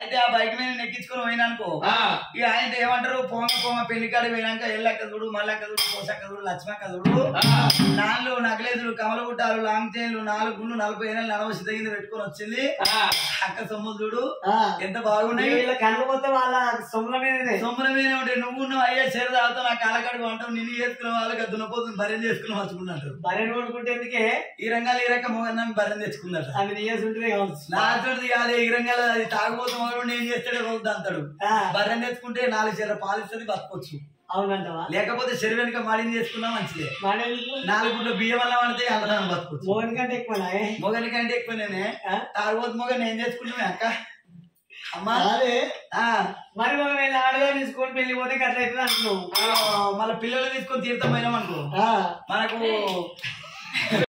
అయితే ఆ బైక్ మీద నేను ఎక్కించుకొని పోయినానుకో ఆ, ఇక ఆయన ఏమంటారు పోంగ పోంగ పెళ్లి కాడి పోయినాక ఎల్లక్క చూడు మల్లక్క చూడు పోసక్క చూడు లక్ష్మక్క చూడు ఆ, నాలుగు నగలేదులు కమలగుట్టాలు లాంగ్ చైన్లు నాలుగు గుండు నలభై ఏళ్ళు నలవసి తగింది పెట్టుకొని వచ్చింది ఆ, అక్క సొమ్ము చూడు ఆ. ఎంత బాగున్నాయి వీళ్ళ కళ్ళు మొత్తం వాళ్ళ సొమ్ముల మీదనే సొమ్ముల మీద ఉంటే నువ్వు నువ్వు అయ్యే చెర తాగుతావు నా కాలకాడు అంటావు నిన్ను చేసుకున్న వాళ్ళకి దున్నపోతుంది బర్రెం చేసుకుని వచ్చుకున్నట్టు బర్రెని కొనుక్కుంటే ఎందుకే ఈ రంగాలు ఈ రకం మొగన్నాన్ని బర్రెం తెచ్చుకున్నట్టు అవి నీయస్ ఉంటేనే కావచ్చు నాతోటి కాదు ఈ రంగాలు అది తాగుబోతు మొగడు ఏం చేస్తాడు రోజు అంటాడు ఆ, బర్రెం తెచ్చుకుంటే నాలుగు చెర పాలిస్తుంది బతకొచ్చు అవునంటవా లేకపోతే చెరు వెనుక మాడిని చేసుకున్నా మంచిదే మాడేందుకు నాలుగు గుడ్ల బియ్యం వల్ల పడితే అన్నదానం బతకొచ్చు మోహన్ కంటే ఎక్కువనా ఏ? మొగని కంటే ఎక్కువ నేనే ఆ? తాగుబోతు మొగని ఏం చేసుకుంటున్నా అక్క అమ్మా అదే ఆ, మరి మనం వెళ్ళి ఆడగా తీసుకొని పెళ్లి పోతే గట్ల అవుతుంది అంటున్నావు ఆ, మళ్ళీ పిల్లలు తీసుకొని తీర్థం పోయినాం అనుకో ఆ, మనకు